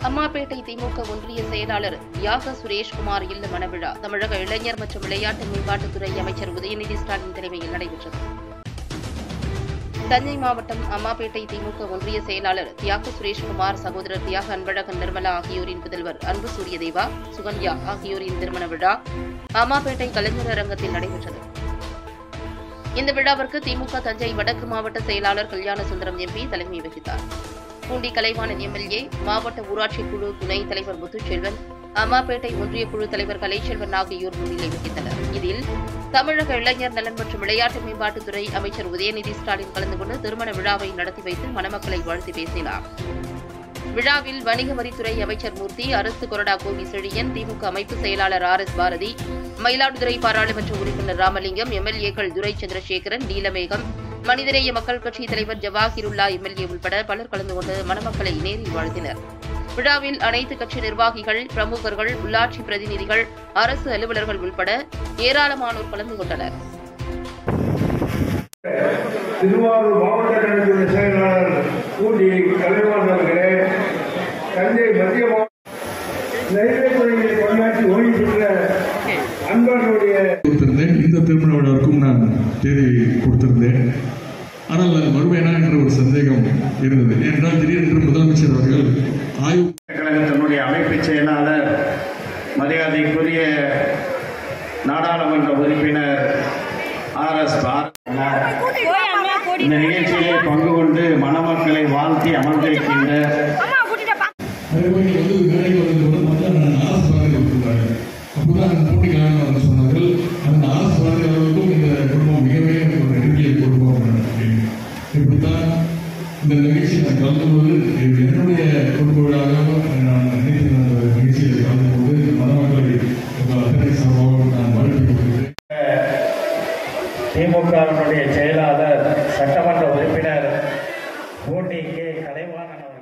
அம்மாப்பேட்டை திமுக ஒன்றிய செயலாளர் யாக சுரேஷ்குமார் இல்ல மணவிழா தமிழக இளைஞர் மற்றும் விளையாட்டு மேம்பாட்டுத்துறை அமைச்சர் உதயநிதி ஸ்டாலின் தலைமையில் நடைபெற்றது தஞ்சை மாவட்டம் அம்மாப்பேட்டை திமுக ஒன்றிய செயலாளர் தியாக சுரேஷ்குமார் சகோதரர் தியாக அன்பழகன் நிர்மலா ஆகியோரின் புதல்வர் அன்பு சூரியதேவா சுகன்யா ஆகியோரின் திருமண விழா அம்மாப்பேட்டை கலைஞர் அரங்கத்தில் நடைபெற்றது இந்த விழாவிற்கு திமுக தஞ்சை வடக்கு மாவட்ட செயலாளர் கல்யாண சுந்தரம் எம்பி தலைமை வகித்தார் பூண்டி கலைவாணன் எம்எல்ஏ மாவட்ட ஊராட்சி குழு துணைத் தலைவர் முத்துச்செல்வன் அம்மாப்பேட்டை ஒன்றிய குழு தலைவர் கலைச்செல்வன் ஆகியோர் முன்னிலை வகித்தனர் இதில் தமிழக இளைஞர் நலன் மற்றும் விளையாட்டு மேம்பாட்டுத்துறை அமைச்சர் உதயநிதி ஸ்டாலின் கலந்து கொண்டு திருமண விழாவை நடத்தி வைத்து மணமக்களை வாழ்த்து பேசினார் விழாவில் வணிக வரித்துறை அமைச்சர் மூர்த்தி அரசு கொறடா கோவி செழியன் திமுக அமைப்பு செயலாளர் ஆர் எஸ் பாரதி மயிலாடுதுறை பாராளுமன்ற உறுப்பினர் ராமலிங்கம் எம்எல்ஏக்கள் துரை சந்திரசேகரன் நீலமேகம் மனிதநேய மக்கள் கட்சி தலைவர் ஜவாஹிருல்லா எம்எல்ஏ உள்பட பலர் கலந்து கொண்டு மணமக்களை நேரில் வாழ்த்தினர் விழாவில் அனைத்து கட்சி நிர்வாகிகள் பிரமுகர்கள் உள்ளாட்சி பிரதிநிதிகள் அரசு அலுவலர்கள் உள்பட ஏராளமானோர் கலந்து கொண்டனர் திருவாரூர் மாவட்ட கழகத்துடைய செயலாளர் பூண்டி கலைவாணன் அவர்களே தஞ்சை மத்திய மாவட்ட ரயில்வே துறையில் பணியாற்றி ஓய்வு பெற்ற அன்பர்களுடைய கொடுத்திருந்தேன் இந்த திருமண விழாவிற்கும் நான் தேதி கொடுத்திருந்தேன் ஆனால் அது மறுமையனா என்ற ஒரு சந்தேகம் இருந்தது ஏனென்றால் திடீரென்று முதலமைச்சர் அவர்கள் ஆய்வு கழகத்தினுடைய அமைப்பு செயலாளர் மரியாதைக்குரிய நாடாளுமன்ற உறுப்பினர் ஆர் எஸ் இந்த நிகழ்ச்சியிலே பங்கு கொண்டு மணமக்களை வாழ்த்தி அமர்ந்திருக்கின்ற அதேபோல் வந்து வேலைக்கு வந்தது கூட முதல்ல நான் அரசு வார்த்தை கொடுத்துருந்தாங்க அப்போதான் போட்டி கல்யாணம் சொன்னார்கள் அந்த அரசு வார்த்தை அளவுக்கும் இந்த குடும்பம் மிகவே ஒரு நெருங்கிய குடும்பம் அப்படின்னு. இப்படித்தான் இந்த நிகழ்ச்சி நான் கலந்து கொண்டு இது என்னுடைய குடும்ப விழாவாக நான் நினைத்து நான் அந்த நிகழ்ச்சியில் கலந்து கொண்டு மணமக்களை உங்கள் அத்தனை சமூகம் நான் வாழ்த்து கொள்கிறேன் திமுகவினுடைய செயலாளர் சட்டமன்ற உறுப்பினர் பூண்டி கே கலைவாணன் அவர்கள்